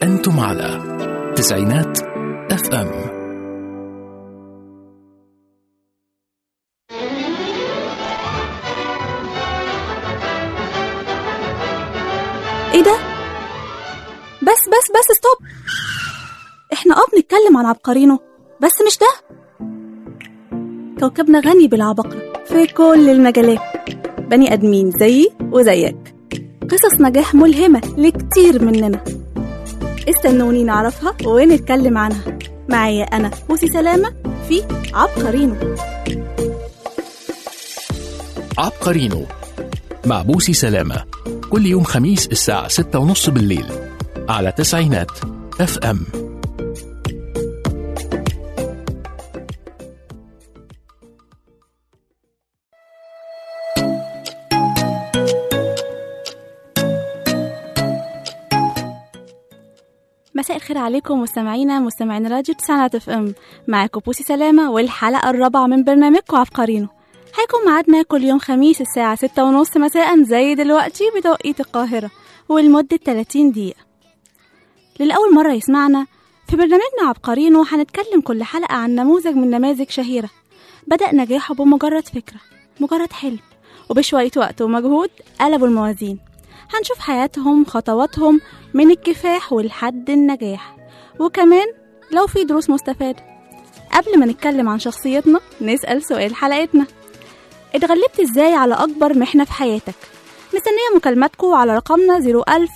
أنتم على تسعينات اف ام ايه ده بس بس بس ستوب احنا اه بنتكلم عن عبقرينه بس مش ده كوكبنا غني بالعباقرة في كل المجالات بني ادمين زيي وزيك قصص نجاح ملهمة لكتير مننا استنوني نعرفها ونتكلم عنها معايا انا بوسي سلامة في عبقرينه عبقرينو مع بوسي سلامة كل يوم خميس الساعة ستة ونص بالليل على تسعينات اف ام مساء الخير عليكم مستمعينا مستمعين راديو تسعينات اف ام معاكم بوسي سلامة والحلقة الرابعة من برنامجكم عبقرينه هيكون ميعادنا كل يوم خميس الساعة ستة ونص مساء زي دلوقتي بتوقيت القاهرة ولمدة 30 دقيقة للأول مرة يسمعنا في برنامجنا عبقرينه هنتكلم كل حلقة عن نموذج من نماذج شهيرة بدأ نجاحه بمجرد فكرة مجرد حلم وبشوية وقت ومجهود قلبوا الموازين هنشوف حياتهم خطواتهم من الكفاح ولحد النجاح وكمان لو في دروس مستفادة قبل ما نتكلم عن شخصيتنا نسأل سؤال حلقتنا اتغلبت ازاي على أكبر محنة في حياتك مستنية مكالماتكم على رقمنا 01000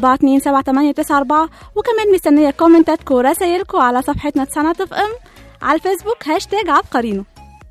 427 وكمان مستنية كومنتاتكم ورسايلكم على صفحتنا تسعينات اف ام على الفيسبوك هاشتاج عبقرينو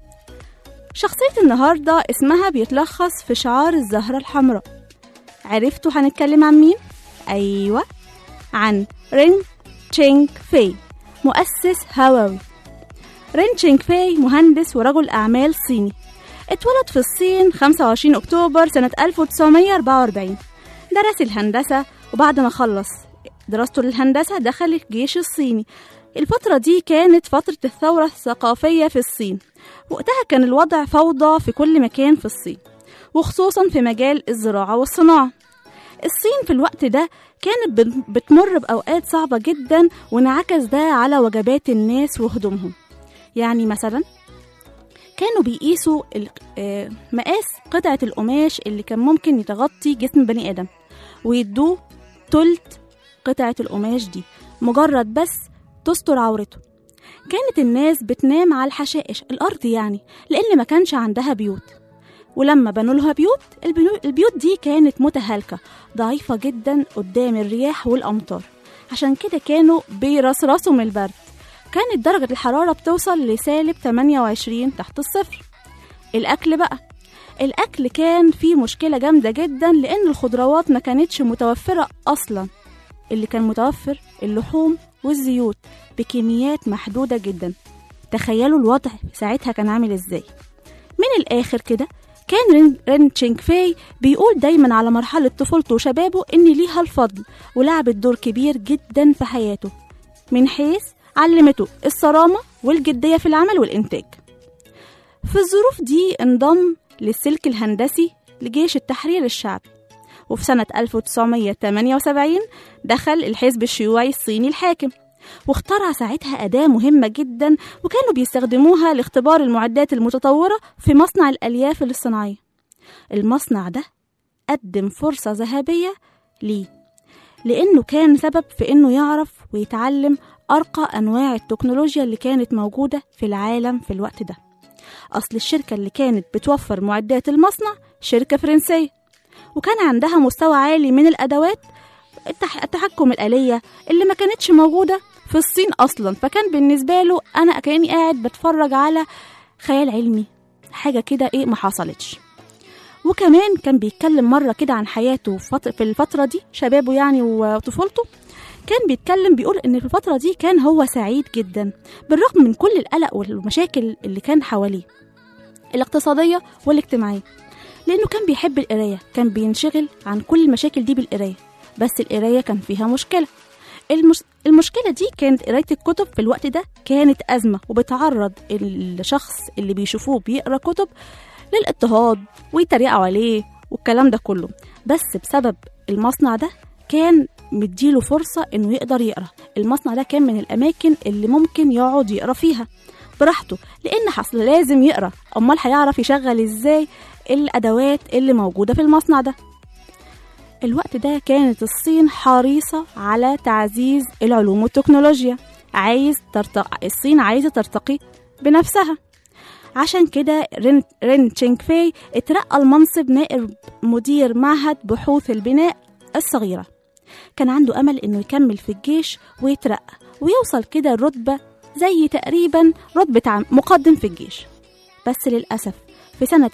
شخصية النهاردة اسمها بيتلخص في شعار الزهرة الحمراء عرفتوا هنتكلم عن مين؟ أيوة عن رين تشينغ في مؤسس هواوي رين تشينغ في مهندس ورجل أعمال صيني اتولد في الصين 25 أكتوبر سنة 1944 درس الهندسة وبعد ما خلص دراسته للهندسة دخل الجيش الصيني الفترة دي كانت فترة الثورة الثقافية في الصين وقتها كان الوضع فوضى في كل مكان في الصين وخصوصا في مجال الزراعة والصناعة الصين في الوقت ده كانت بت- بتمر بأوقات صعبة جدا وانعكس ده على وجبات الناس وهدومهم يعني مثلا كانوا بيقيسوا ال- آه، مقاس قطعة القماش اللي كان ممكن يتغطي جسم بني آدم ويدوه تلت قطعة القماش دي مجرد بس تستر عورته كانت الناس بتنام على الحشائش الأرض يعني لأن ما كانش عندها بيوت ولما بنوا لها بيوت البنو- البيوت دي كانت متهالكة ضعيفة جدا قدام الرياح والأمطار عشان كده كانوا بيرصرصوا من البرد كانت درجة الحرارة بتوصل لسالب 28 تحت الصفر الأكل بقى الأكل كان فيه مشكلة جامدة جدا لأن الخضروات ما كانتش متوفرة أصلا اللي كان متوفر اللحوم والزيوت بكميات محدودة جدا تخيلوا الوضع ساعتها كان عامل ازاي من الآخر كده كان رين, رين تشينغ فاي بيقول دايما على مرحلة طفولته وشبابه إن ليها الفضل ولعبت دور كبير جدا في حياته من حيث علمته الصرامة والجدية في العمل والإنتاج في الظروف دي انضم للسلك الهندسي لجيش التحرير الشعبي وفي سنة 1978 دخل الحزب الشيوعي الصيني الحاكم واخترع ساعتها أداة مهمة جدا وكانوا بيستخدموها لاختبار المعدات المتطورة في مصنع الألياف الصناعية المصنع ده قدم فرصة ذهبية ليه لأنه كان سبب في إنه يعرف ويتعلم أرقى أنواع التكنولوجيا اللي كانت موجودة في العالم في الوقت ده أصل الشركة اللي كانت بتوفر معدات المصنع شركة فرنسية وكان عندها مستوى عالي من الأدوات التح... التحكم الآلية اللي ما كانتش موجودة في الصين أصلا فكان بالنسبة له أنا كأني قاعد بتفرج على خيال علمي حاجة كده إيه ما حصلتش وكمان كان بيتكلم مرة كده عن حياته في فت- في الفترة دي شبابه يعني وطفولته كان بيتكلم بيقول ان في الفترة دي كان هو سعيد جدا بالرغم من كل القلق والمشاكل اللي كان حواليه الاقتصادية والاجتماعية لأنه كان بيحب القراية كان بينشغل عن كل المشاكل دي بالقراية بس القراية كان فيها مشكلة المش... المشكلة دي كانت قراية الكتب في الوقت ده كانت أزمة وبتعرض الشخص اللي بيشوفوه بيقرأ كتب للاضطهاد ويتريقوا عليه والكلام ده كله بس بسبب المصنع ده كان مديله فرصة إنه يقدر يقرأ المصنع ده كان من الأماكن اللي ممكن يقعد يقرأ فيها براحته لأن حصل لازم يقرأ أمال هيعرف يشغل إزاي الأدوات اللي موجودة في المصنع ده الوقت ده كانت الصين حريصة على تعزيز العلوم والتكنولوجيا عايز ترتق... الصين عايزة ترتقي بنفسها عشان كده رين, رين تشينغ فاي اترقى لمنصب نائب مدير معهد بحوث البناء الصغيرة كان عنده أمل إنه يكمل في الجيش ويترقى ويوصل كده الرتبة زي تقريبا رتبة عم- مقدم في الجيش بس للأسف في سنة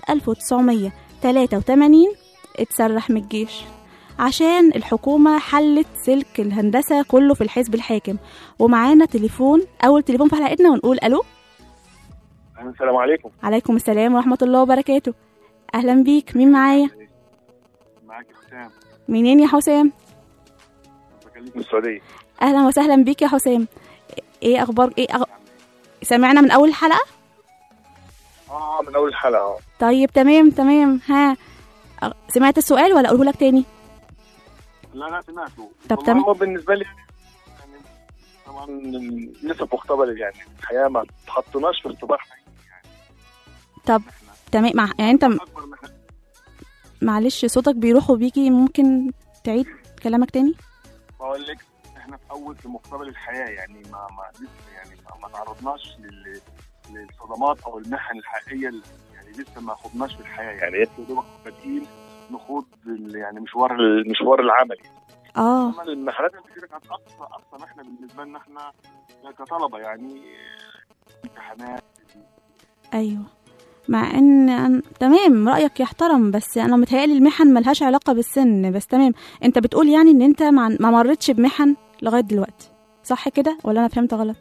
1983 اتسرح من الجيش عشان الحكومة حلت سلك الهندسة كله في الحزب الحاكم ومعانا تليفون أول تليفون في حلقتنا ونقول ألو السلام عليكم عليكم السلام ورحمة الله وبركاته أهلا بيك مين معايا معاك حسام منين يا حسام بكلمك من السعوديه أهلا وسهلا بيك يا حسام إيه أخبار إيه أغ... سمعنا من أول حلقة اه من اول الحلقه اه طيب تمام تمام ها أغ- سمعت السؤال ولا أقوله لك تاني لا لا سمعته طب والله تمام. هو بالنسبه لي يعني طبعا لسه مقتبل يعني الحياه ما تحطناش في اختبار حقيقي طب تمام مع... يعني أنت م- اكبر من معلش صوتك بيروح وبيجي ممكن تعيد كلامك تاني بقول لك احنا في اول في مقتبل الحياه يعني ما ما لسه يعني ما, ما تعرضناش لل للصدمات او المحن الحقيقيه اللي يعني لسه ما خضناش في الحياه يعني لسه يا دوبك بادئين نخوض ال- يعني مشوار المشوار العملي اه اما المرحلات الاخيره كانت اقصى اقصى احنا بالنسبه لنا احنا كطلبه يعني امتحانات ايوه مع ان أن... تمام رايك يحترم بس انا متهيألي المحن ملهاش علاقه بالسن بس تمام انت بتقول يعني ان انت مع... ما مرتش بمحن لغايه دلوقتي صح كده ولا انا فهمت غلط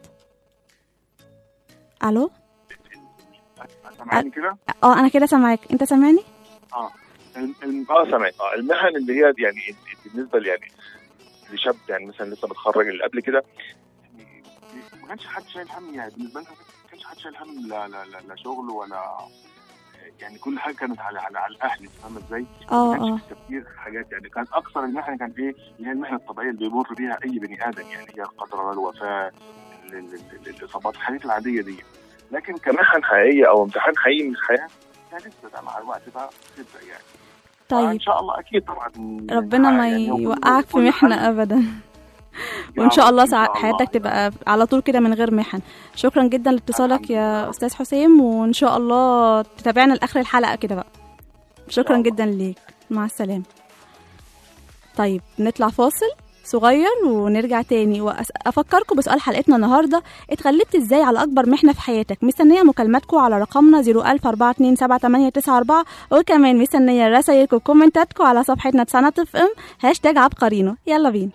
الو سامعاني كده؟ اه انا كده سامعاك انت سامعني اه الم- الم- اه سامعك اه المهن اللي هي يعني بالنسبه لي يعني لشاب يعني مثلا لسه متخرج اللي قبل كده يعني ما كانش حد شايل هم يعني بالنسبه لنا ما كانش حد شايل هم لا لا لا, لا شغل ولا يعني كل حاجه كانت على على, على الاهل فاهمه ازاي؟ اه ما كانش اه في تفكير في حاجات يعني كان اكثر المحن كان ايه اللي هي المحنه الطبيعيه اللي بيمر بيها اي بني ادم يعني هي القدر الوفاه ال- ال- ال- الاصابات الحاجات العاديه دي لكن كمحن حقيقيه او امتحان حقيقي من الحياه كان لسه ده مع الوقت بقى تبدا يعني ان طيب شاء الله اكيد طبعا ربنا ما يعني هو كل- يوقعك في كل محنه حل- ابدا يا وان شاء رب، الله إن سع... شاء الله. حياتك تبقى على طول كده من غير محن شكرا جدا لاتصالك الحمد لله. يا استاذ حسام وان شاء الله تتابعنا لاخر الحلقه كده بقى شكرا الله. جدا ليك مع السلامه طيب نطلع فاصل صغير ونرجع تاني وافكركم بسؤال حلقتنا النهارده اتغلبت ازاي على اكبر محنه في حياتك مستنيه مكالماتكم على رقمنا 004278894 وكمان مستنيه رسايلكم وكومنتاتكم على صفحتنا تسانات اف ام هاشتاج عبقرينو يلا بينا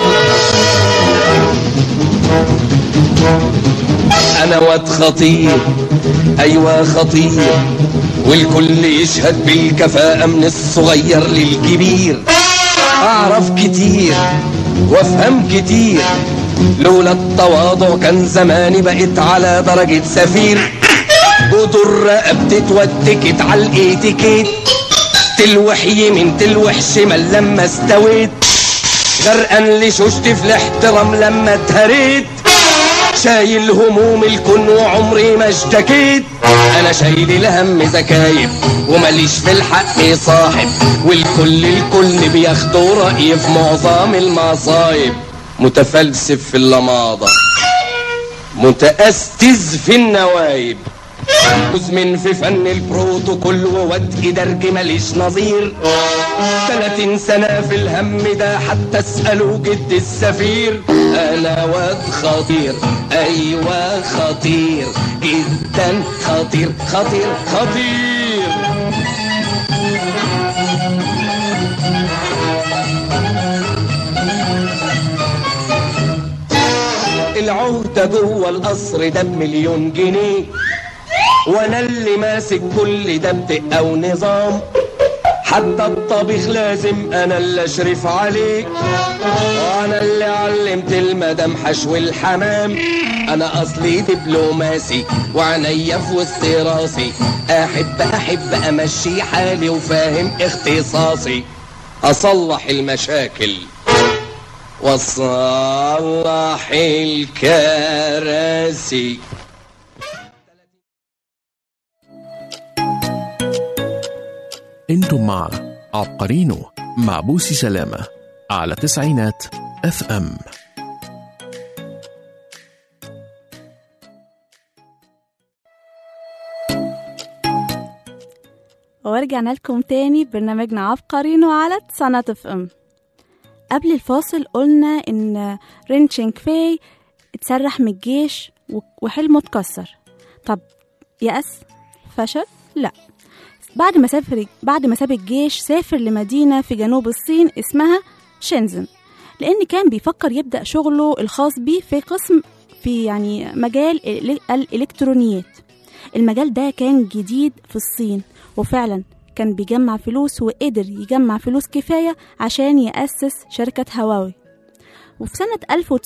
انا واد خطير ايوه خطير والكل يشهد بالكفاءة من الصغير للكبير اعرف كتير وافهم كتير لولا التواضع كان زماني بقيت على درجة سفير جدر رقبتي اتوتكت على الاتيكيت تلوح يمين تلوح شمال لما استويت غرقان لشوشتي في الاحترام لما اتهريت شايل هموم الكون وعمري ما اشتكيت انا شايل الهم زكايب ومليش في الحق صاحب والكل الكل بياخدوا رأيي في معظم المصايب متفلسف في اللماضة متأستز في النوايب مزمن في فن البروتوكول وواد درج ماليش نظير تلاتين سنة في الهم ده حتى اسألوا جد السفير أنا واد خطير أيوة خطير جدا خطير خطير خطير العهدة جوه القصر ده بمليون جنيه وانا اللي ماسك كل ده بدقة ونظام حتى الطبيخ لازم انا اللي اشرف عليه وانا اللي علمت المدام حشو الحمام انا اصلي دبلوماسي وعينيا في وسط راسي احب احب امشي حالي وفاهم اختصاصي اصلح المشاكل وصلح الكراسي انتم مع عبقرينو مع بوسي سلامة على تسعينات اف ام ورجعنا لكم تاني ببرنامجنا عبقرينو على سنة اف ام قبل الفاصل قلنا ان رين تشينغ فاي اتسرح من الجيش و- وحلمه اتكسر طب يأس فشل لا بعد ما سافر بعد ما ساب الجيش سافر لمدينة في جنوب الصين اسمها شنزن لأن كان بيفكر يبدأ شغله الخاص بيه في قسم في يعني مجال الإل- الإلكترونيات المجال ده كان جديد في الصين وفعلا كان بيجمع فلوس وقدر يجمع فلوس كفاية عشان يأسس شركة هواوي وفي سنة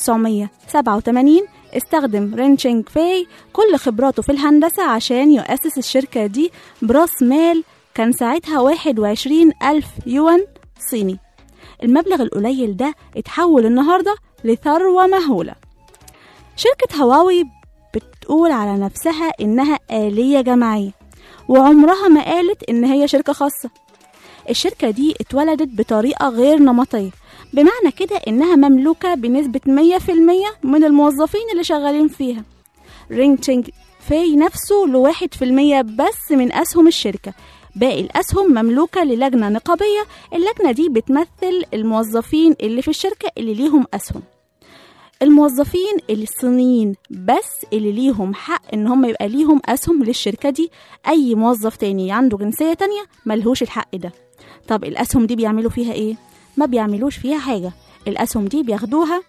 1987 استخدم رين تشينغ فاي كل خبراته في الهندسة عشان يؤسس الشركة دي براس مال كان ساعتها 21 ألف يوان صيني المبلغ القليل ده اتحول النهاردة لثروة مهولة شركة هواوي بتقول على نفسها إنها آلية جماعية وعمرها ما قالت إن هي شركة خاصة الشركة دي اتولدت بطريقة غير نمطية بمعنى كده إنها مملوكة بنسبة 100% من الموظفين اللي شغالين فيها رينج تشينج فاي نفسه لواحد في المية بس من أسهم الشركة باقي الأسهم مملوكة للجنة نقابية اللجنة دي بتمثل الموظفين اللي في الشركة اللي ليهم أسهم الموظفين الصينيين بس اللي ليهم حق ان هم يبقى ليهم اسهم للشركه دي اي موظف تاني عنده جنسيه تانية ملهوش الحق ده طب الاسهم دي بيعملوا فيها ايه ما بيعملوش فيها حاجه الاسهم دي بياخدوها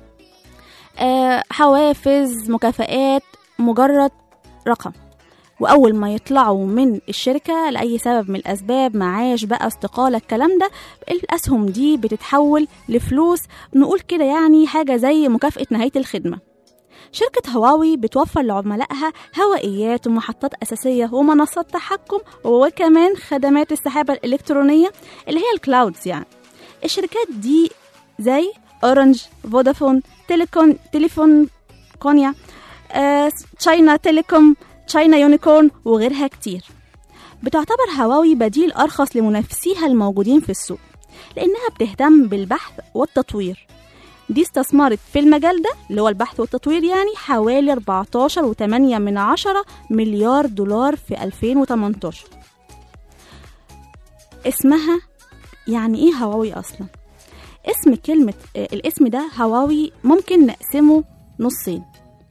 آه حوافز مكافآت مجرد رقم واول ما يطلعوا من الشركه لاي سبب من الاسباب معاش بقى استقاله الكلام ده الاسهم دي بتتحول لفلوس نقول كده يعني حاجه زي مكافاه نهايه الخدمه شركة هواوي بتوفر لعملائها هوائيات ومحطات أساسية ومنصات تحكم وكمان خدمات السحابة الإلكترونية اللي هي الكلاودز يعني الشركات دي زي أورنج فودافون تيليكون تليفون كونيا آه، تشاينا تيليكوم تشاينا يونيكورن وغيرها كتير بتعتبر هواوي بديل أرخص لمنافسيها الموجودين في السوق لأنها بتهتم بالبحث والتطوير دي استثمرت في المجال ده اللي هو البحث والتطوير يعني حوالي 14.8 من عشرة مليار دولار في 2018 اسمها يعني ايه هواوي اصلا اسم كلمة آه، الاسم ده هواوي ممكن نقسمه نصين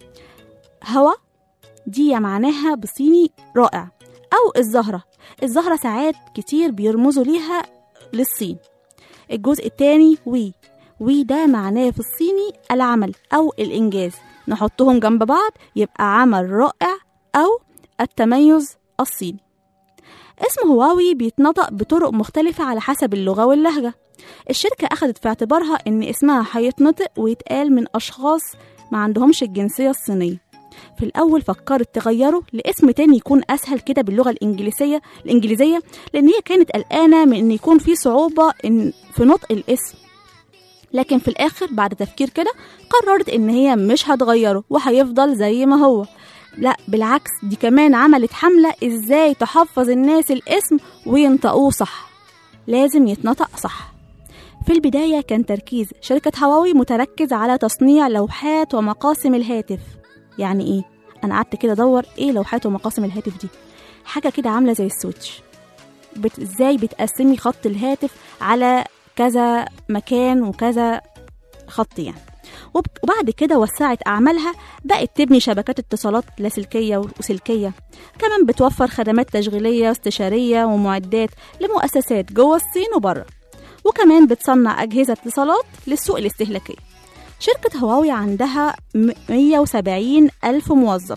هوا دي معناها بصيني رائع أو الزهرة الزهرة ساعات كتير بيرمزوا ليها للصين الجزء التاني وي وي ده معناه في الصيني العمل أو الإنجاز نحطهم جنب بعض يبقى عمل رائع أو التميز الصيني اسم هواوي بيتنطق بطرق مختلفة على حسب اللغة واللهجة الشركة أخدت في اعتبارها إن اسمها هيتنطق ويتقال من أشخاص ما عندهمش الجنسية الصينية في الأول فكرت تغيره لاسم تاني يكون أسهل كده باللغة الإنجليزية الإنجليزية لأن هي كانت قلقانة من إن يكون في صعوبة إن في نطق الاسم لكن في الآخر بعد تفكير كده قررت إن هي مش هتغيره وهيفضل زي ما هو لا بالعكس دي كمان عملت حملة إزاي تحفظ الناس الاسم وينطقوه صح لازم يتنطق صح في البداية كان تركيز شركة هواوي متركز على تصنيع لوحات ومقاسم الهاتف يعني ايه انا قعدت كده ادور ايه لوحات ومقاسم الهاتف دي حاجه كده عامله زي السويتش بت... ازاي بتقسمي خط الهاتف على كذا مكان وكذا خط يعني وب... وبعد كده وسعت أعمالها بقت تبني شبكات اتصالات لاسلكية وسلكية كمان بتوفر خدمات تشغيلية واستشارية ومعدات لمؤسسات جوه الصين وبره وكمان بتصنع أجهزة اتصالات للسوق الاستهلاكي شركة هواوي عندها 170 ألف موظف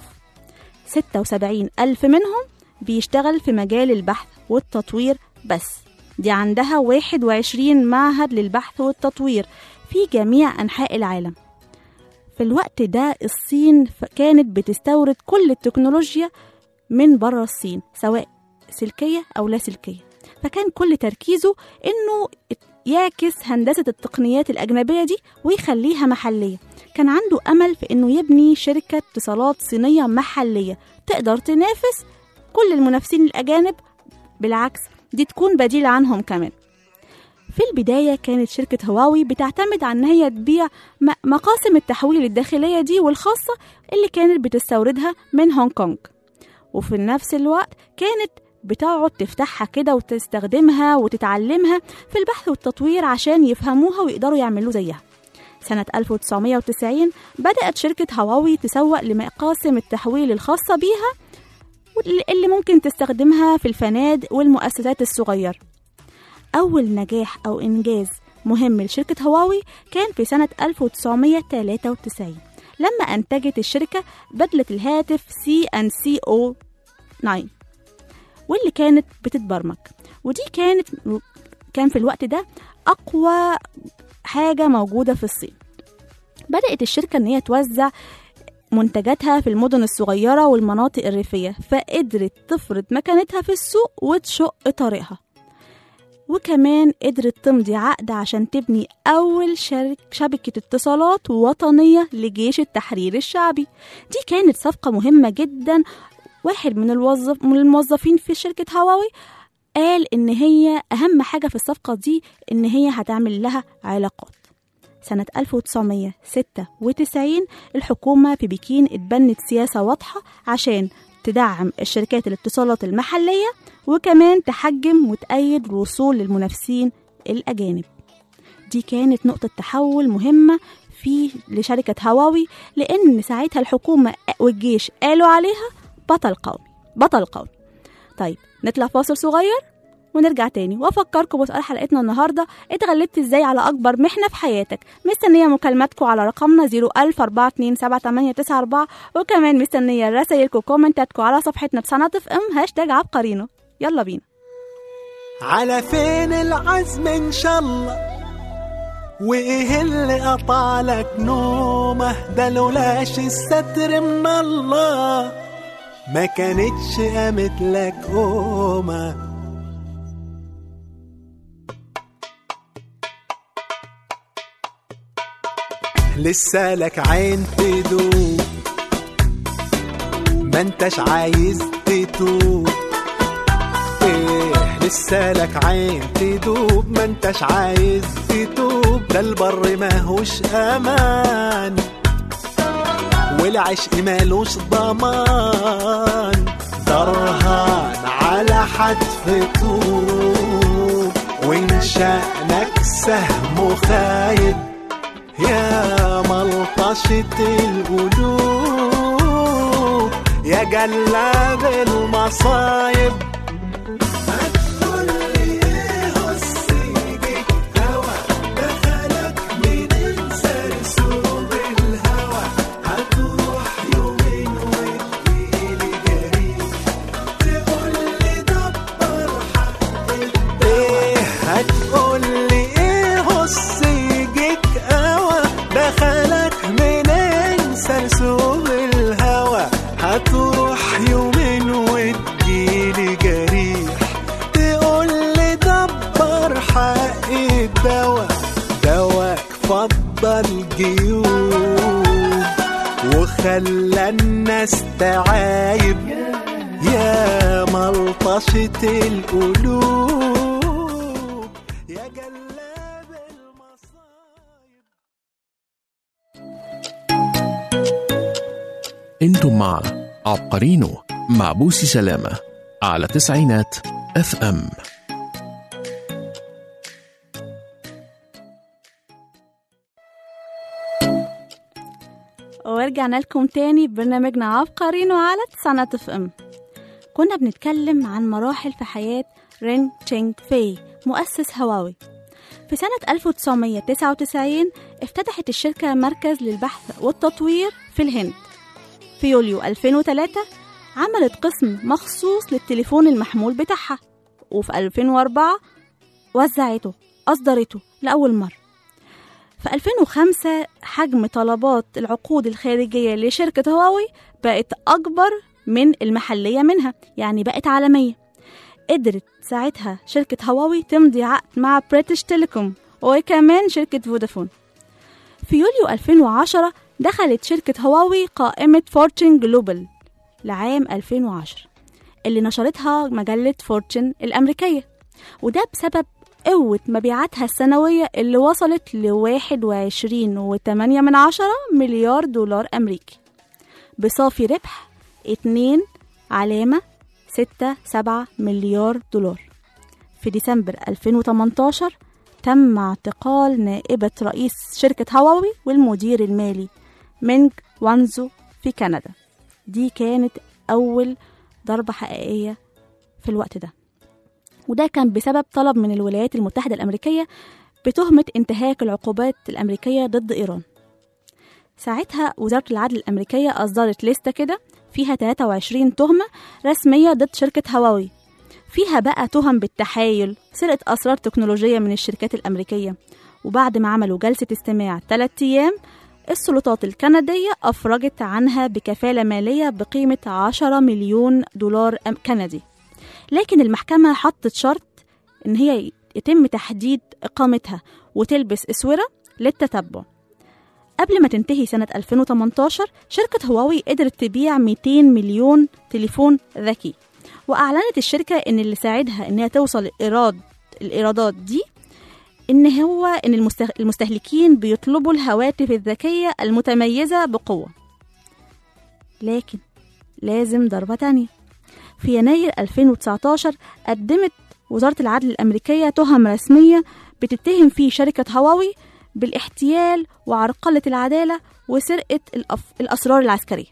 76 ألف منهم بيشتغل في مجال البحث والتطوير بس دي عندها 21 معهد للبحث والتطوير في جميع أنحاء العالم في الوقت ده الصين كانت بتستورد كل التكنولوجيا من بره الصين سواء سلكية أو لا سلكية فكان كل تركيزه إنه يعكس هندسة التقنيات الأجنبية دي ويخليها محلية كان عنده أمل في إنه يبني شركة اتصالات صينية محلية تقدر تنافس كل المنافسين الأجانب بالعكس دي تكون بديل عنهم كمان في البداية كانت شركة هواوي بتعتمد على إن هي تبيع م- مقاسم التحويل الداخلية دي والخاصة اللي كانت بتستوردها من هونج كونج وفي نفس الوقت كانت بتقعد تفتحها كده وتستخدمها وتتعلمها في البحث والتطوير عشان يفهموها ويقدروا يعملوا زيها سنة 1990 بدأت شركة هواوي تسوق لمقاسم التحويل الخاصة بيها واللي- اللي ممكن تستخدمها في الفنادق والمؤسسات الصغيرة أول نجاح أو إنجاز مهم لشركة هواوي كان في سنة 1993 لما أنتجت الشركة بدلة الهاتف سي ان سي او 9 واللي كانت بتتبرمج ودي كانت كان في الوقت ده أقوى حاجة موجودة في الصين بدأت الشركة إن هي توزع منتجاتها في المدن الصغيرة والمناطق الريفية فقدرت تفرض مكانتها في السوق وتشق طريقها وكمان قدرت تمضي عقد عشان تبني أول شرك شبكة اتصالات وطنية لجيش التحرير الشعبي دي كانت صفقة مهمة جدا واحد من, الوظف من الموظفين في شركة هواوي قال إن هي أهم حاجة في الصفقة دي إن هي هتعمل لها علاقات سنة 1996 الحكومة في بكين اتبنت سياسة واضحة عشان تدعم الشركات الاتصالات المحلية وكمان تحجم وتأيد الوصول للمنافسين الأجانب دي كانت نقطة تحول مهمة في لشركة هواوي لأن ساعتها الحكومة والجيش قالوا عليها بطل قومي بطل قومي طيب نطلع فاصل صغير ونرجع تاني وافكركم بسؤال حلقتنا النهارده اتغلبت ازاي على اكبر محنه في حياتك مستنيه مكالماتكم على رقمنا 010427894 وكمان مستنيه رسايلكم وكومنتاتكم على صفحتنا بصنعة اف ام هاشتاج عبقرينو يلا بينا على فين العزم ان شاء الله وايه اللي قطعلك نومه ده لولاش الستر من الله ما كانتش قامت لك قومه لسه لك عين تدوب ما انتش عايز تتوب ايه لسه لك عين تدوب ما انتش عايز تتوب ده البر ماهوش امان والعشق مالوش ضمان درهان على حتف طوب وان شأنك سهم خايب يا ملطشة القلوب يا جلاب المصايب ايه هتقولي ايه هص يجيك قوى دخلك منين سرسوب الهوى هتروح يومين وتجيلي جريح تقولي دبر حق الدوا دواك فضل جيوب وخلى الناس تعايب يا ملطشة القلوب يا جلاب المصايب انتم مع عبقرينو مع بوسي سلامة على تسعينات اف ام ورجعنا لكم تاني ببرنامجنا عبقرينو على تسعة اف ام كنا بنتكلم عن مراحل في حياة رين تشينغ فاي مؤسس هواوي في سنة 1999 افتتحت الشركة مركز للبحث والتطوير في الهند في يوليو 2003 عملت قسم مخصوص للتليفون المحمول بتاعها وفي 2004 وزعته أصدرته لأول مرة في 2005 حجم طلبات العقود الخارجية لشركة هواوي بقت أكبر من المحلية منها يعني بقت عالمية قدرت ساعتها شركة هواوي تمضي عقد مع بريتش تيليكوم وكمان شركة فودافون في يوليو 2010 دخلت شركة هواوي قائمة فورتشن جلوبال لعام 2010 اللي نشرتها مجلة فورتشن الأمريكية وده بسبب قوة مبيعاتها السنوية اللي وصلت لواحد وعشرين وتمانية من عشرة مليار دولار أمريكي بصافي ربح اتنين علامة ستة سبعة مليار دولار في ديسمبر 2018 تم اعتقال نائبة رئيس شركة هواوي والمدير المالي مينج وانزو في كندا دي كانت أول ضربة حقيقية في الوقت ده وده كان بسبب طلب من الولايات المتحدة الأمريكية بتهمة انتهاك العقوبات الأمريكية ضد إيران ساعتها وزارة العدل الأمريكية أصدرت لستة كده فيها 23 تهمة رسمية ضد شركة هواوي فيها بقى تهم بالتحايل سرقة أسرار تكنولوجية من الشركات الأمريكية وبعد ما عملوا جلسة استماع 3 أيام السلطات الكندية أفرجت عنها بكفالة مالية بقيمة 10 مليون دولار أم- كندي لكن المحكمة حطت شرط إن هي يتم تحديد إقامتها وتلبس أسورة للتتبع قبل ما تنتهي سنة 2018 شركة هواوي قدرت تبيع 200 مليون تليفون ذكي وأعلنت الشركة إن اللي ساعدها إنها توصل إيراد الإيرادات دي إن هو إن المستخ- المستهلكين بيطلبوا الهواتف الذكية المتميزة بقوة لكن لازم ضربة تانية في يناير 2019 قدمت وزارة العدل الأمريكية تهم رسمية بتتهم فيه شركة هواوي بالاحتيال وعرقلة العدالة وسرقة الأف... الأسرار العسكرية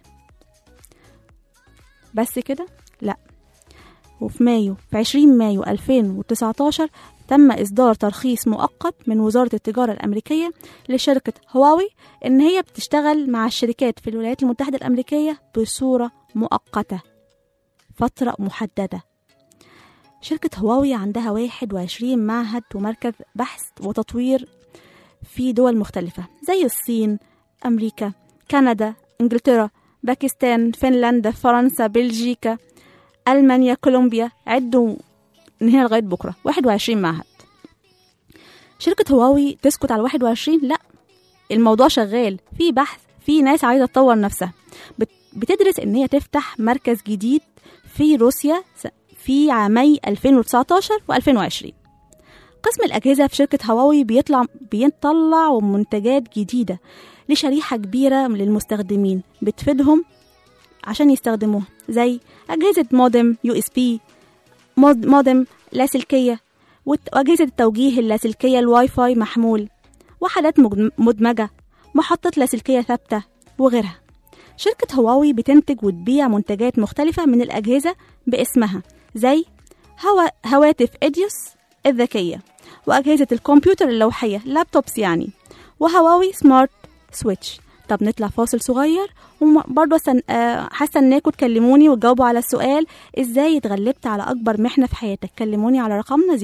بس كده؟ لا وفي مايو في 20 مايو 2019 تم إصدار ترخيص مؤقت من وزارة التجارة الأمريكية لشركة هواوي إن هي بتشتغل مع الشركات في الولايات المتحدة الأمريكية بصورة مؤقتة فترة محددة شركة هواوي عندها 21 معهد ومركز بحث وتطوير في دول مختلفة زي الصين أمريكا كندا إنجلترا باكستان فنلندا فرنسا بلجيكا ألمانيا كولومبيا عدوا من هنا لغاية بكرة 21 معهد شركة هواوي تسكت على 21 لا الموضوع شغال في بحث في ناس عايزة تطور نفسها بت- بتدرس إن هي تفتح مركز جديد في روسيا س- في عامي 2019 و2020 قسم الأجهزة في شركة هواوي بيطلع بيطلع منتجات جديدة لشريحة كبيرة للمستخدمين بتفيدهم عشان يستخدموها زي أجهزة مودم يو اس بي مودم لاسلكية وت- وأجهزة التوجيه اللاسلكية الواي فاي محمول وحدات مج- مدمجة محطة لاسلكية ثابتة وغيرها شركة هواوي بتنتج وتبيع منتجات مختلفة من الأجهزة باسمها زي هوا هواتف إديوس الذكية وأجهزة الكمبيوتر اللوحية لابتوبس يعني وهواوي سمارت سويتش طب نطلع فاصل صغير وبرضه سن... آه، هستناكم تكلموني وتجاوبوا على السؤال ازاي اتغلبت على اكبر محنه في حياتك كلموني على رقمنا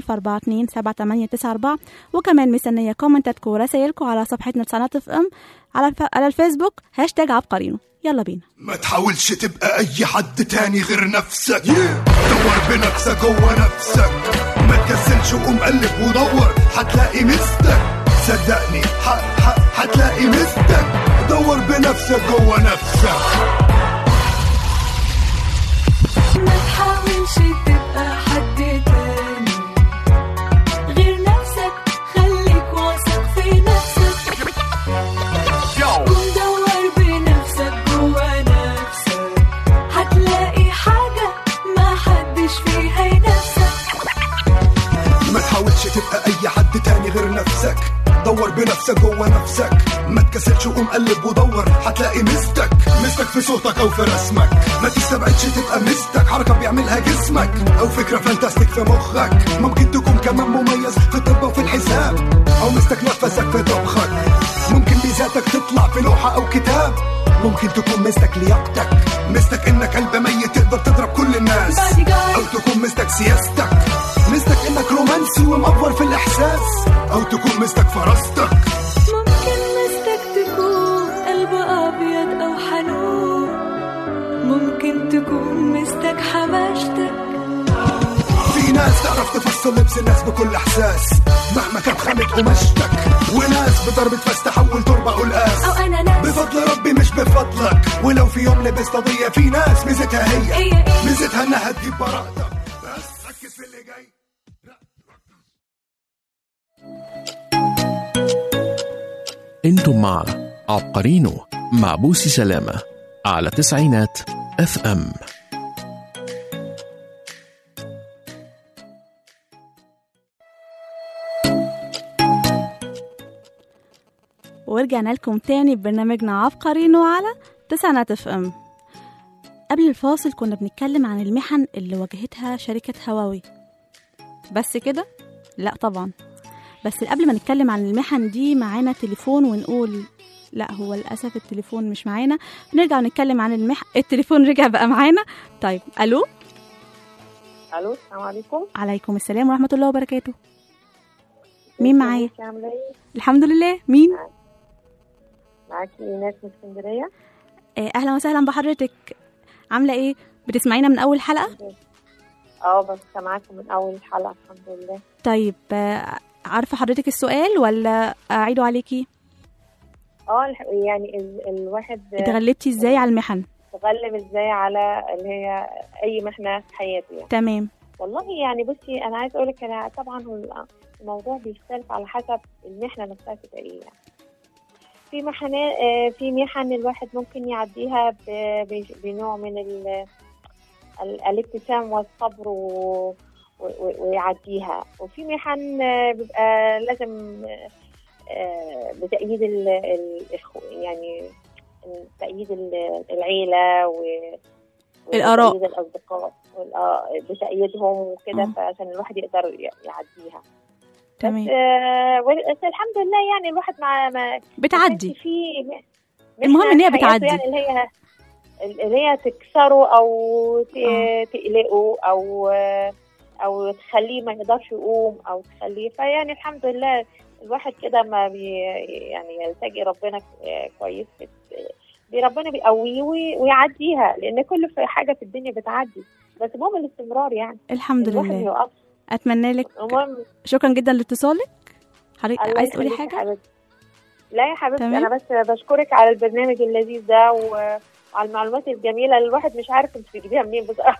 01042 وكمان مستنيه كومنتاتكم ورسايلكم على صفحتنا تسعينات اف ام على الف... على الفيسبوك هاشتاج عبقرينو يلا بينا ما تحاولش تبقى اي حد تاني غير نفسك دور بنفسك جوه نفسك ما تكسلش وقوم قلب ودور هتلاقي مستك صدقني ح- ح- هتلاقي مستك دور بنفسك جوه نفسك ما تحاولش تبقى حد تاني غير نفسك خليك واثق في نفسك قوم دور بنفسك جوا نفسك هتلاقي حاجة ما حدش فيها ينافسك ما تحاولش تبقى اي حد تاني غير نفسك دور بنفسك جوه نفسك ما تكسلش وقوم قلب ودور هتلاقي مستك مستك في صوتك او في رسمك ما تستبعدش تبقى مستك حركه بيعملها جسمك او فكره فانتاستيك في مخك ممكن تكون كمان مميز في الطب وفي الحساب او مستك نفسك في طبخك ممكن ميزاتك تطلع في لوحه او كتاب ممكن تكون مستك لياقتك مستك انك قلب ميت تقدر تضرب كل الناس او تكون مستك سياستك مستك انك رومانسي ومأفور في الاحساس او تكون مستك فراستك ممكن مستك تكون قلب أبيض أو حنون ممكن تكون مستك حماشتك ناس تعرف تفصل لبس الناس بكل احساس مهما كانت خامة قماشتك وناس بضربة فاس تحول تربة قلقاس او انا ناس بفضل ربي مش بفضلك ولو في يوم لبست قضية في ناس ميزتها هي هي ايه ميزتها انها تجيب براءتك بس ركز في اللي جاي انتم مع عبقرينو مع بوسي سلامة على تسعينات اف ام ورجعنا لكم تاني ببرنامجنا عبقرينو على تسعينات اف ام قبل الفاصل كنا بنتكلم عن المحن اللي واجهتها شركة هواوي بس كده؟ لا طبعا بس قبل ما نتكلم عن المحن دي معانا تليفون ونقول لا هو للأسف التليفون مش معانا نرجع نتكلم عن المح التليفون رجع بقى معانا طيب ألو الو السلام عليكم عليكم السلام ورحمة الله وبركاته مين معايا؟ ازيك عامله ايه الحمد لله مين؟ معاكي ايناس من اسكندريه آه، أهلا وسهلا بحضرتك عاملة إيه؟ بتسمعينا من أول حلقة؟ اه بس سامعاكم من اول حلقه الحمد لله طيب آه، عارفة حضرتك السؤال ولا أعيده عليكي؟ اه الح- يعني ال... الواحد اتغلبتي إزاي على المحن؟ تغلب ازاي على اللي هي اي محنه في حياته يعني تمام والله يعني بصي انا عايز اقول لك انا طبعا هو الموضوع بيختلف على حسب المحنه نفسها تبقى ايه يعني في محنة آه، في محن الواحد ممكن يعديها ب- ب- بنوع من ال- ال- الابتسام والصبر و- و- ويعديها وفي محن آه، بيبقى لازم آه، بتأييد ال- ال- الإخو- يعني تأييد ال- العيلة و الآراء. وتأييد الأصدقاء والآ- بتأييدهم وكده مم. فعشان الواحد يقدر ي- يعديها بس تمام آه، وال- بس الحمد لله يعني الواحد مع ما بتعدي في م- المهم محنة إن هي في حياته بتعدي. يعني اللي هي اللي هي تكسره او ت- آه. تقلقه او او تخليه ما يقدرش يقوم او تخليه فيعني الحمد لله الواحد كده ما بي يعني يلتجي ربنا ك- كويس بت- بي- ربنا بيقويه وي- ويعديها لان كل في حاجه في الدنيا بتعدي بس المهم الاستمرار يعني الحمد الواحد ما لله يوقفش أتمنى لك المهم شكرا جدا لاتصالك حضرتك الله عايز تقولي يخليك يا حاجة؟ حبيبتي. لا يا حبيبتي تمام. انا بس بشكرك على البرنامج اللذيذ ده و- وعلى المعلومات الجميله اللي الواحد مش عارف انت بتجيبيها منين بصراحه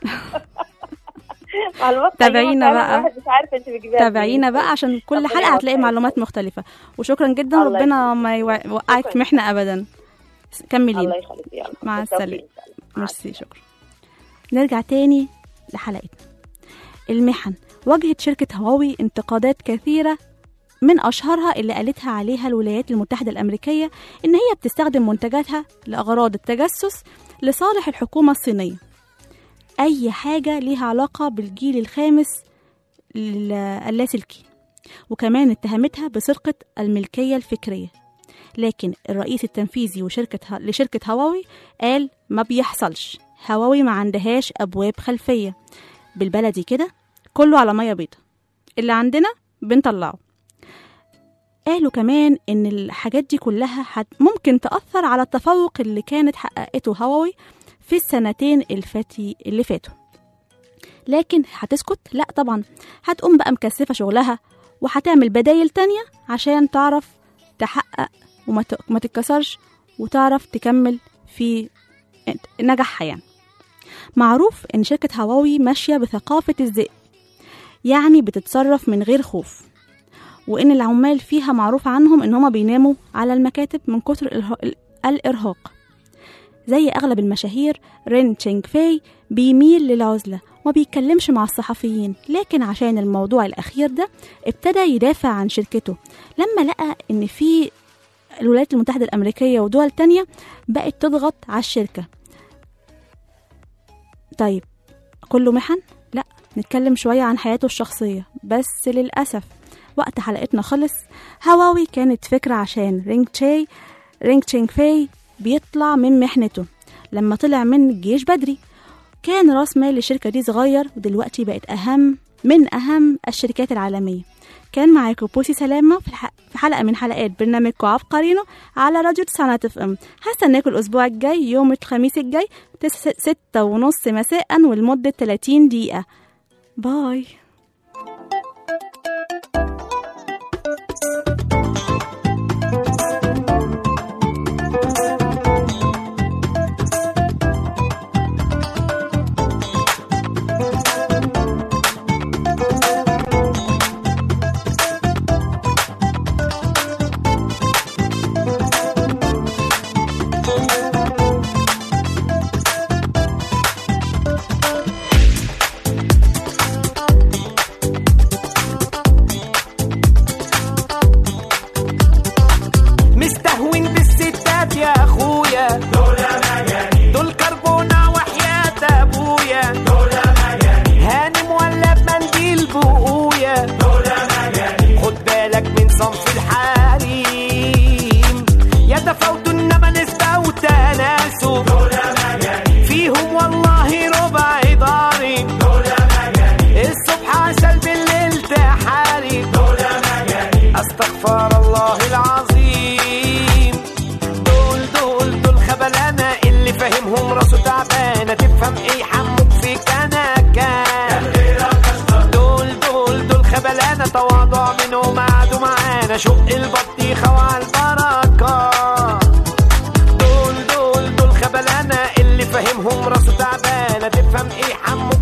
معلومات قيمة تابعينا فعلاً بقى. الواحد مش عارف انت بتجيبيها تابعينا منين. بقى عشان كل ربنا حلقة هتلاقي يوفقك. معلومات مختلفة وشكرا جدا الله ربنا يخليك. ما يوع- يوقعك في شكراً. محنة أبدا كملي الله يخليك يلا مع بالتوفيق السلامة. إن شاء الله. مع ميرسي شكرا نرجع تاني لحلقتنا المحن واجهت شركة هواوي انتقادات كثيرة من أشهرها اللي قالتها عليها الولايات المتحدة الأمريكية إن هي بتستخدم منتجاتها لأغراض التجسس لصالح الحكومة الصينية أي حاجة ليها علاقة بالجيل الخامس لل- اللاسلكي وكمان اتهمتها بسرقة الملكية الفكرية لكن الرئيس التنفيذي وشركة ه... لشركة هواوي قال ما بيحصلش هواوي ما عندهاش أبواب خلفية بالبلدي كده كله على مية بيضة اللي عندنا بنطلعه قالوا كمان إن الحاجات دي كلها حت ممكن تأثر على التفوق اللي كانت حققته هواوي في السنتين الفاتي اللي فاتوا لكن هتسكت؟ لا طبعا هتقوم بقى مكثفة شغلها وهتعمل بدايل تانية عشان تعرف تحقق وما ت- ما تتكسرش وتعرف تكمل في نجاحها يعني معروف ان شركة هواوي ماشية بثقافة الذئب يعني بتتصرف من غير خوف وان العمال فيها معروف عنهم ان هما بيناموا على المكاتب من كتر الإرها- ال- الارهاق زي اغلب المشاهير رين تشينغ فاي بيميل للعزلة وما بيتكلمش مع الصحفيين لكن عشان الموضوع الأخير ده ابتدى يدافع عن شركته لما لقى إن في الولايات المتحدة الأمريكية ودول تانية بقت تضغط على الشركة طيب كله محن؟ لا نتكلم شوية عن حياته الشخصية بس للأسف وقت حلقتنا خلص هواوي كانت فكرة عشان رينج تشاي رينج تشينغ فاي بيطلع من محنته لما طلع من الجيش بدري كان راس مال الشركة دي صغير ودلوقتي بقت أهم من أهم الشركات العالمية كان معاكم بوسي سلامة في, الح... في حلقة من حلقات برنامجكم عبقرينو على راديو تسعة اف ام هستناكم الأسبوع الجاي يوم الخميس الجاي تس... ستة ونص مساء ولمدة 30 دقيقة باي خبلانة تواضع منهم قعدوا معانا شق البطيخة وعلى البركة دول دول دول خبلانة اللي فاهمهم راسه تعبانة تفهم ايه حمو